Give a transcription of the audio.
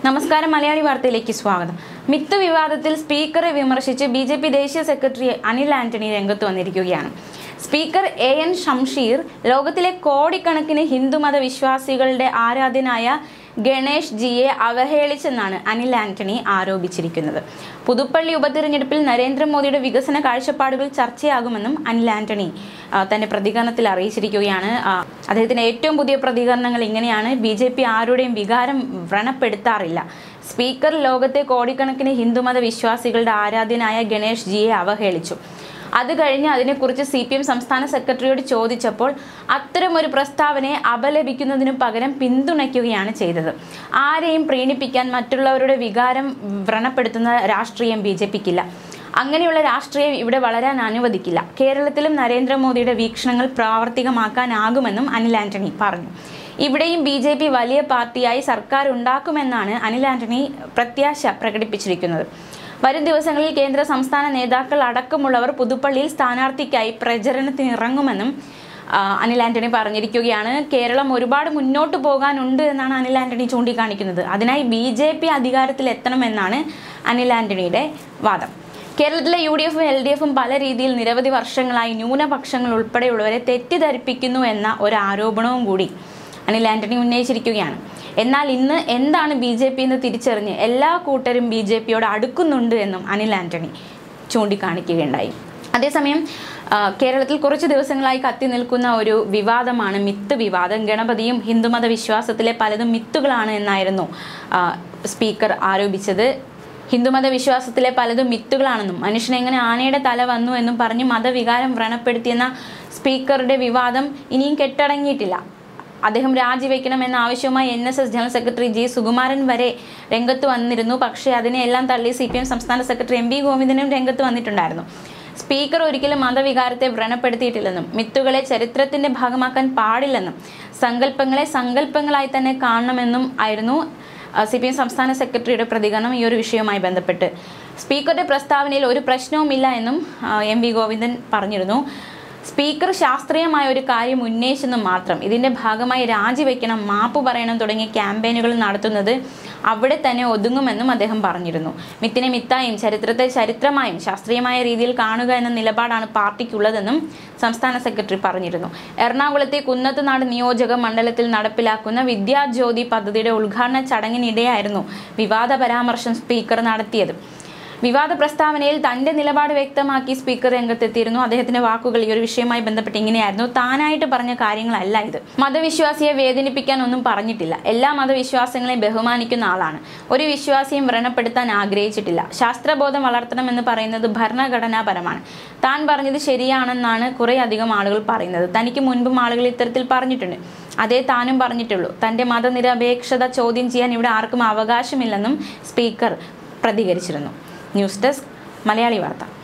നമസ്കാരം മലയാളി വാർത്തയിലേക്ക് സ്വാഗതം മിത്ത് വിവാദത്തിൽ സ്പീക്കറെ വിമർശിച്ച് ബി ജെ പി ദേശീയ സെക്രട്ടറി അനിൽ ആന്റണി രംഗത്ത് വന്നിരിക്കുകയാണ് സ്പീക്കർ എ എൻ ഷംഷീർ ലോകത്തിലെ കോടിക്കണക്കിന് ഹിന്ദുമത വിശ്വാസികളുടെ ആരാധ്യനായ ഗണേഷ് ജിയെ അവഹേളിച്ചെന്നാണ് അനിൽ ആന്റണി ആരോപിച്ചിരിക്കുന്നത് പുതുപ്പള്ളി ഉപതിരഞ്ഞെടുപ്പിൽ നരേന്ദ്രമോദിയുടെ വികസന കാഴ്ചപ്പാടുകൾ ചർച്ചയാകുമെന്നും അനിൽ ആന്റണി ആ, തന്റെ പ്രതികരണത്തിൽ അറിയിച്ചിരിക്കുകയാണ് ആ, അദ്ദേഹത്തിന്റെ ഏറ്റവും പുതിയ പ്രതികരണങ്ങൾ ഇങ്ങനെയാണ് ബി ജെ പി ആരുടെയും വികാരം വ്രണപ്പെടുത്താറില്ല സ്പീക്കർ ലോകത്തെ കോടിക്കണക്കിന് ഹിന്ദുമത വിശ്വാസികളുടെ ആരാധ്യനായ ഗണേഷ് ജിയെ അവഹേളിച്ചു അത് കഴിഞ്ഞ് അതിനെക്കുറിച്ച് സി പി എം സംസ്ഥാന സെക്രട്ടറിയോട് ചോദിച്ചപ്പോൾ അത്തരമൊരു പ്രസ്താവനയെ അപലപിക്കുന്നതിനു പകരം പിന്തുണയ്ക്കുകയാണ് ചെയ്തത് ആരെയും പ്രീണിപ്പിക്കാൻ മറ്റുള്ളവരുടെ വികാരം വ്രണപ്പെടുത്തുന്ന രാഷ്ട്രീയം ബി ജെ പിക്കില്ല അങ്ങനെയുള്ള രാഷ്ട്രീയം ഇവിടെ വളരാൻ അനുവദിക്കില്ല കേരളത്തിലും നരേന്ദ്രമോദിയുടെ വീക്ഷണങ്ങൾ പ്രാവർത്തികമാക്കാനാകുമെന്നും അനിൽ ആന്റണി പറഞ്ഞു ഇവിടെയും ബി ജെ പി വലിയ പാർട്ടിയായി സർക്കാർ ഉണ്ടാക്കുമെന്നാണ് അനിൽ ആന്റണി പ്രത്യാശ പ്രകടിപ്പിച്ചിരിക്കുന്നത് വരും ദിവസങ്ങളിൽ കേന്ദ്ര സംസ്ഥാന നേതാക്കൾ അടക്കമുള്ളവർ പുതുപ്പള്ളിയിൽ സ്ഥാനാർത്ഥിക്കായി പ്രചരണത്തിനിറങ്ങുമെന്നും ആ, അനിൽ ആന്റണി പറഞ്ഞിരിക്കുകയാണ് കേരളം ഒരുപാട് മുന്നോട്ട് പോകാനുണ്ട് എന്നാണ് അനിൽ ആന്റണി ചൂണ്ടിക്കാണിക്കുന്നത് അതിനായി ബി ജെ പി അധികാരത്തിൽ എത്തണമെന്നാണ് അനിൽ ആന്റണിയുടെ വാദം കേരളത്തിലെ യു ഡി എഫും എൽ ഡി എഫും പല രീതിയിൽ നിരവധി വർഷങ്ങളായി ന്യൂനപക്ഷങ്ങൾ ഉൾപ്പെടെയുള്ളവരെ തെറ്റിദ്ധരിപ്പിക്കുന്നു എന്ന ഒരു ആരോപണവും കൂടി അനിൽ ആന്റണി ഉന്നയിച്ചിരിക്കുകയാണ് എന്നാൽ ഇന്ന് എന്താണ് ബി ജെ പി എന്ന് തിരിച്ചറിഞ്ഞ് എല്ലാ കൂട്ടരും ബി ജെ പിയോട് അടുക്കുന്നുണ്ട് എന്നും അനിൽ ആന്റണി ചൂണ്ടിക്കാണിക്കുകയുണ്ടായി അതേസമയം ആ, കേരളത്തിൽ കുറച്ച് ദിവസങ്ങളായി കത്തി നിൽക്കുന്ന ഒരു വിവാദമാണ് മിത്ത് വിവാദം ഗണപതിയും ഹിന്ദുമത വിശ്വാസത്തിലെ പലതും മിത്തുകളാണ് എന്നായിരുന്നു ആ, സ്പീക്കർ ആരോപിച്ചത് ഹിന്ദുമത വിശ്വാസത്തിലെ പലതും മിത്തുകളാണെന്നും മനുഷ്യൻ എങ്ങനെ ആനയുടെ തല വന്നു എന്നും പറഞ്ഞ് മതവികാരം വ്രണപ്പെടുത്തിയെന്ന സ്പീക്കറുടെ വിവാദം ഇനിയും കെട്ടടങ്ങിയിട്ടില്ല അദ്ദേഹം രാജിവെക്കണമെന്ന ആവശ്യവുമായി N S S general secretary G Sukumaran വരെ രംഗത്ത് വന്നിരുന്നു പക്ഷേ അതിനെ എല്ലാം തള്ളി സി പി എം സംസ്ഥാന സെക്രട്ടറി എം വി ഗോവിന്ദനും രംഗത്ത് വന്നിട്ടുണ്ടായിരുന്നു സ്പീക്കർ ഒരിക്കലും മതവികാരത്തെ വ്രണപ്പെടുത്തിയിട്ടില്ലെന്നും മിത്തുകളെ ചരിത്രത്തിന്റെ ഭാഗമാക്കാൻ പാടില്ലെന്നും സങ്കല്പങ്ങളെ സങ്കല്പങ്ങളായി തന്നെ കാണണമെന്നും ആയിരുന്നു സി പി എം സംസ്ഥാന സെക്രട്ടറിയുടെ പ്രതികരണം ഈ ഒരു വിഷയവുമായി ബന്ധപ്പെട്ട് സ്പീക്കറുടെ പ്രസ്താവനയിൽ ഒരു പ്രശ്നവുമില്ല എന്നും ആ, എം വി ഗോവിന്ദൻ പറഞ്ഞിരുന്നു സ്പീക്കർ ശാസ്ത്രീയമായ ഒരു കാര്യം ഉന്നയിച്ചെന്ന് മാത്രം ഇതിന്റെ ഭാഗമായി രാജിവെക്കണം മാപ്പ് പറയണം തുടങ്ങിയ ക്യാമ്പയിനുകൾ നടത്തുന്നത് അവിടെ തന്നെ ഒതുങ്ങുമെന്നും അദ്ദേഹം പറഞ്ഞിരുന്നു മിത്തിനെ മിത്തായും ചരിത്രത്തെ ചരിത്രമായും ശാസ്ത്രീയമായ രീതിയിൽ കാണുക എന്ന നിലപാടാണ് പാർട്ടിക്കുള്ളതെന്നും സംസ്ഥാന സെക്രട്ടറി പറഞ്ഞിരുന്നു എറണാകുളത്തെ കുന്നത്തുനാട് നിയോജക മണ്ഡലത്തിൽ നടപ്പിലാക്കുന്ന വിദ്യാജ്യോതി പദ്ധതിയുടെ ഉദ്ഘാടന ചടങ്ങിനിടെയായിരുന്നു വിവാദ പരാമർശം സ്പീക്കർ നടത്തിയത് വിവാദ പ്രസ്താവനയിൽ തന്റെ നിലപാട് വ്യക്തമാക്കി സ്പീക്കർ രംഗത്തെത്തിയിരുന്നു അദ്ദേഹത്തിന്റെ വാക്കുകൾ ഈ ഒരു വിഷയവുമായി ബന്ധപ്പെട്ട് ഇങ്ങനെയായിരുന്നു താനായിട്ട് പറഞ്ഞ കാര്യങ്ങളല്ല ഇത് മതവിശ്വാസിയെ വേദനിപ്പിക്കാൻ ഒന്നും പറഞ്ഞിട്ടില്ല എല്ലാ മതവിശ്വാസങ്ങളെയും ബഹുമാനിക്കുന്ന ആളാണ് ഒരു വിശ്വാസിയും വ്രണപ്പെടുത്താൻ ആഗ്രഹിച്ചിട്ടില്ല ശാസ്ത്രബോധം വളർത്തണമെന്ന് പറയുന്നത് ഭരണഘടനാപരമാണ് താൻ പറഞ്ഞത് ശരിയാണെന്നാണ് കുറേ അധികം ആളുകൾ പറയുന്നത് തനിക്ക് മുൻപും ആളുകൾ ഇത്തരത്തിൽ പറഞ്ഞിട്ടുണ്ട് അതേ താനും പറഞ്ഞിട്ടുള്ളൂ തന്റെ മതനിരപേക്ഷത ചോദ്യം ചെയ്യാൻ ഇവിടെ ആർക്കും അവകാശമില്ലെന്നും സ്പീക്കർ പ്രതികരിച്ചിരുന്നു ന്യൂസ് ഡെസ്ക് മലയാളി വാർത്ത